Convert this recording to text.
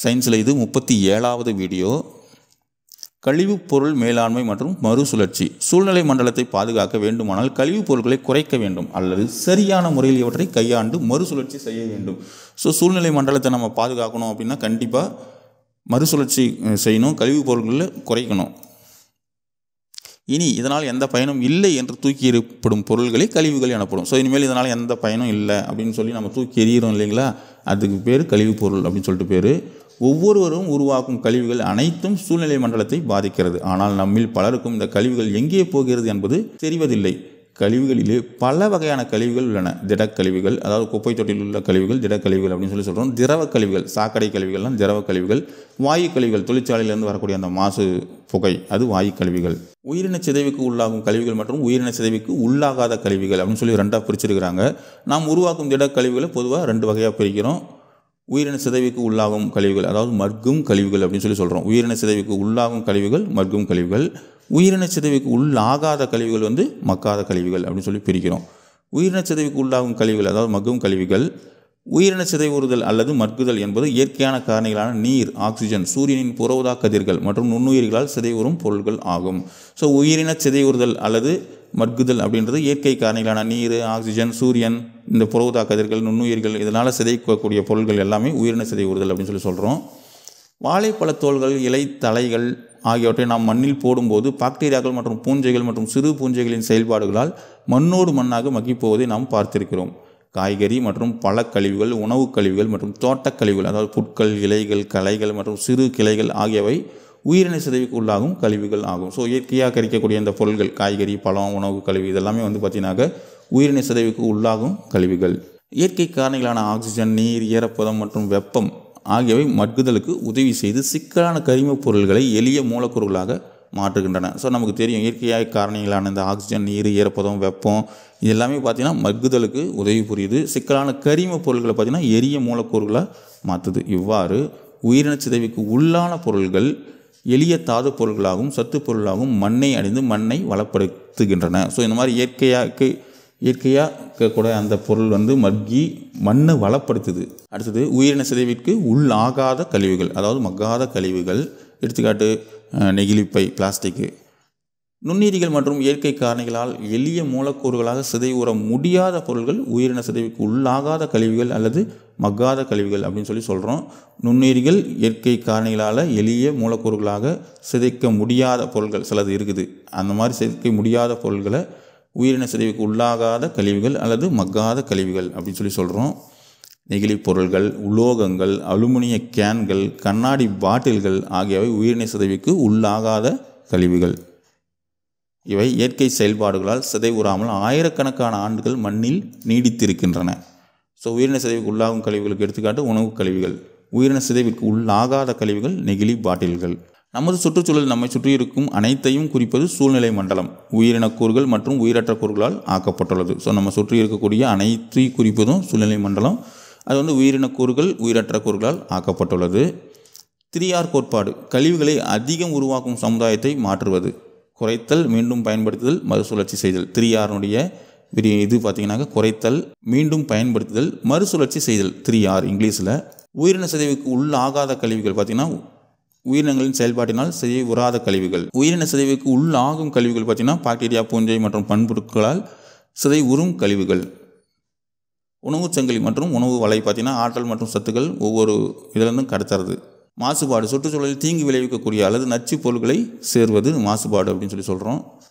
சயின்ஸில் இது முப்பத்தி ஏழாவது வீடியோ கழிவுப் பொருள் மேலாண்மை மற்றும் மறுசுழற்சி சூழ்நிலை மண்டலத்தை பாதுகாக்க வேண்டுமானால் கழிவுப் பொருட்களை குறைக்க வேண்டும் அல்லது சரியான முறையில் இவற்றை கையாண்டு மறுசுழற்சி செய்ய வேண்டும் ஸோ சூழ்நிலை மண்டலத்தை நம்ம பாதுகாக்கணும் அப்படின்னா கண்டிப்பாக மறுசுழற்சி அஹ், செய்யணும் கழிவுப் பொருட்களை குறைக்கணும் இனி இதனால் எந்த பயனும் இல்லை என்று தூக்கி எறியப்படும் பொருள்களை கழிவுகள் எனப்படும் ஸோ இனிமேல் இதனால் எந்த பயனும் இல்லை அப்படின்னு சொல்லி நம்ம தூக்கி எறிகிறோம் இல்லைங்களா அதுக்கு பேர் கழிவுப் பொருள் அப்படின்னு சொல்லிட்டு பேர் ஒவ்வொருவரும் உருவாக்கும் கழிவுகள் அனைத்தும் சூழ்நிலை மண்டலத்தை பாதிக்கிறது ஆனால் நம்மில் பலருக்கும் இந்த கழிவுகள் எங்கே போகிறது என்பது தெரிவதில்லை கழிவுகளிலே பல வகையான கழிவுகள் உள்ளன திடக்கழிவுகள் அதாவது குப்பை தொட்டியில் உள்ள கழிவுகள் திடக்கழிவுகள் அப்படின்னு சொல்லி சொல்கிறோம் திரவ கழிவுகள் சாக்கடை கழிவுகள்லாம் திரவ கழிவுகள் வாயு கழிவுகள் தொழிற்சாலையிலிருந்து வரக்கூடிய அந்த மாசு புகை அது வாயு கழிவுகள் உயிரின சிதைவுக்கு உள்ளாகும் கழிவுகள் மற்றும் உயிரின சிதைவுக்கு உள்ளாகாத கழிவுகள் அப்படின்னு சொல்லி ரெண்டாக பிரிச்சிருக்கிறாங்க நாம் உருவாக்கும் திடக்கழிவுகளை பொதுவாக ரெண்டு வகையாக பிரிக்கிறோம் உயிரின சிதைவுக்கு உள்ளாகும் கழிவுகள் அதாவது மர்க்கும் கழிவுகள் அப்படின்னு சொல்லி சொல்கிறோம் உயிரின சிதைவுக்கு உள்ளாகும் கழிவுகள் மர்க்கும் கழிவுகள் உயிரின சிதைவுக்கு உள்ளாகாத கழிவுகள் வந்து மக்காத கழிவுகள் அப்படின்னு சொல்லி பிரிக்கிறோம் உயிரின சிதைவுக்கு உள்ளாகும் கழிவுகள் அதாவது மக்கும் கழிவுகள் உயிரின சிதைவுறுதல் அல்லது மக்குதல் என்பது இயற்கையான காரணிகளான நீர் ஆக்சிஜன் சூரியனின் புறவுதா கதிர்கள் மற்றும் நுண்ணுயிர்களால் சிதைவுறும் பொருட்கள் ஆகும் ஸோ உயிரின சிதைவுறுதல் அல்லது மக்குதல் அப்படின்றது இயற்கை காரணிகளான நீர் ஆக்சிஜன் சூரியன் இந்த புறவுதா கதிர்கள் நுண்ணுயிர்கள் இதனால் சிதைக்கக்கூடிய பொருட்கள் எல்லாமே உயிரின சிதைவுறுதல் அப்படின்னு சொல்லி சொல்கிறோம் வாழைப்பழத்தோல்கள் இலை தலைகள் ஆகியவற்றை நாம் மண்ணில் போடும்போது பாக்டீரியாக்கள் மற்றும் பூஞ்சைகள் மற்றும் சிறு பூஞ்சைகளின் செயல்பாடுகளால் மண்ணோடு மண்ணாக மக்கிப் போவதை நாம் பார்த்திருக்கிறோம் காய்கறி மற்றும் பழக்கழிவுகள் உணவுக் கழிவுகள் மற்றும் தோட்டக் கழிவுகள் அதாவது புட்கள் இலைகள் களைகள் மற்றும் சிறு கிளைகள் ஆகியவை உயிரின சிதைவுக்கு உள்ளாகும் கழிவுகள் ஆகும் ஸோ இயற்கையாக கரிக்கக்கூடிய இந்த பொருள்கள் காய்கறி பழம் உணவு கழிவு இதெல்லாமே வந்து பார்த்தீங்கன்னாக்க உயிரின சிதைவுக்கு உள்ளாகும் கழிவுகள் இயற்கை காரணிகளான ஆக்சிஜன் நீர் ஈரப்பதம் மற்றும் வெப்பம் ஆகியவை மட்குதலுக்கு உதவி செய்து சிக்கலான கரிமப் பொருள்களை எளிய மூலக்கூறுகளாக மாற்றுகின்றன ஸோ நமக்கு தெரியும் இயற்கையாக காரணிகளான இந்த ஆக்சிஜன் நீர் ஈரப்பதம் வெப்பம் இது எல்லாமே பார்த்திங்கன்னா மட்குதலுக்கு உதவி புரியுது சிக்கலான கரிமப் பொருள்களை பார்த்திங்கன்னா எரிய மூலக்கூறுகளாக மாற்றுது இவ்வாறு உயிரின சிதைவுக்கு உள்ளான பொருள்கள் எளிய தாது பொருள்களாகவும் சத்து பொருளாகவும் மண்ணை அடைந்து மண்ணை வளப்படுத்துகின்றன ஸோ இந்த மாதிரி இயற்கையாக இயற்கையாக கூட அந்த பொருள் வந்து மக்கி மண்ணை வளப்படுத்துது அடுத்தது உயிரின சிதைவிற்கு உள்ளாகாத கழிவுகள் அதாவது மக்காத கழிவுகள் எடுத்துக்காட்டு அஹ், நெகிழிப்பை பிளாஸ்டிக்கு நுண்ணுயிரிகள் மற்றும் இயற்கை காரணிகளால் எளிய மூலக்கூறுகளாக சிதைவுற முடியாத பொருள்கள் உயிரின சிதைவுக்கு உள்ளாகாத கழிவுகள் அல்லது மக்காத கழிவுகள் அப்படின்னு சொல்லி சொல்கிறோம் நுண்ணுயிரிகள் இயற்கை காரணிகளால் எளிய மூலக்கூறுகளாக சிதைக்க முடியாத பொருள்கள் சிலது இருக்குது அந்த மாதிரி சிதைக்க முடியாத பொருள்களை உயிரின சிதைவுக்கு உள்ளாகாத கழிவுகள் அல்லது மக்காத கழிவுகள் அப்படின்னு சொல்லி சொல்கிறோம் நெகிழி பொருள்கள் உலோகங்கள் அலுமினிய கேன்கள் கண்ணாடி பாட்டில்கள் ஆகியவை உயிரின சிதைவுக்கு உள்ளாகாத கழிவுகள் இவை இயற்கை செயல்பாடுகளால் சிதைவுறாமல் ஆயிரக்கணக்கான ஆண்டுகள் மண்ணில் நீடித்திருக்கின்றன ஸோ உயிரின சிதைவுக்கு உள்ளாகும் கழிவுகளுக்கு எடுத்துக்காட்டு உணவுக் கழிவுகள் உயிரின சிதைவிற்கு உள்ளாகாத கழிவுகள் நெகிழி பாட்டில்கள் நமது சுற்றுச்சூழல் நம்மை சுற்றி இருக்கும் அனைத்தையும் குறிப்பது சூழ்நிலை மண்டலம் உயிரின கூறுகள் மற்றும் உயிரற்ற கூறுகளால் ஆக்கப்பட்டுள்ளது ஸோ நம்ம சுற்றி இருக்கக்கூடிய அனைத்தையும் குறிப்பதும் சூழ்நிலை மண்டலம் அது வந்து உயிரின கூறுகள் உயிரற்ற கூறுகளால் ஆக்கப்பட்டுள்ளது திரியார் கோட்பாடு கழிவுகளை அதிகம் உருவாக்கும் சமுதாயத்தை மாற்றுவது குறைத்தல் மீண்டும் பயன்படுத்துதல் மறுசுழற்சி செய்தல் திரியாருடைய விரி இது பார்த்தீங்கன்னாக்க குறைத்தல் மீண்டும் பயன்படுத்துதல் மறுசுழற்சி செய்தல் த்ரீ ஆர் இங்கிலீஷில் உயிரின சிதைவுக்கு உள்ளாகாத கழிவுகள் பார்த்தீங்கன்னா உயிரினங்களின் செயல்பாட்டினால் சிதைவுறாத கழிவுகள் உயிரின சிதைவுக்கு உள்ளாகும் கழிவுகள் பார்த்தீங்கன்னா பாக்டீரியா பூஞ்சை மற்றும் பண்புட்களால் சிதைவுறும் கழிவுகள் உணவுச் சங்கிலி மற்றும் உணவு வலை பார்த்தீங்கன்னா ஆற்றல் மற்றும் சத்துக்கள் ஒவ்வொரு இதிலிருந்தும் கடத்துறது மாசுபாடு சுற்றுச்சூழலில் தீங்கு விளைவிக்கக்கூடிய அல்லது நச்சுப் பொருட்களை சேர்வது மாசுபாடு அப்படின்னு சொல்லி சொல்கிறோம்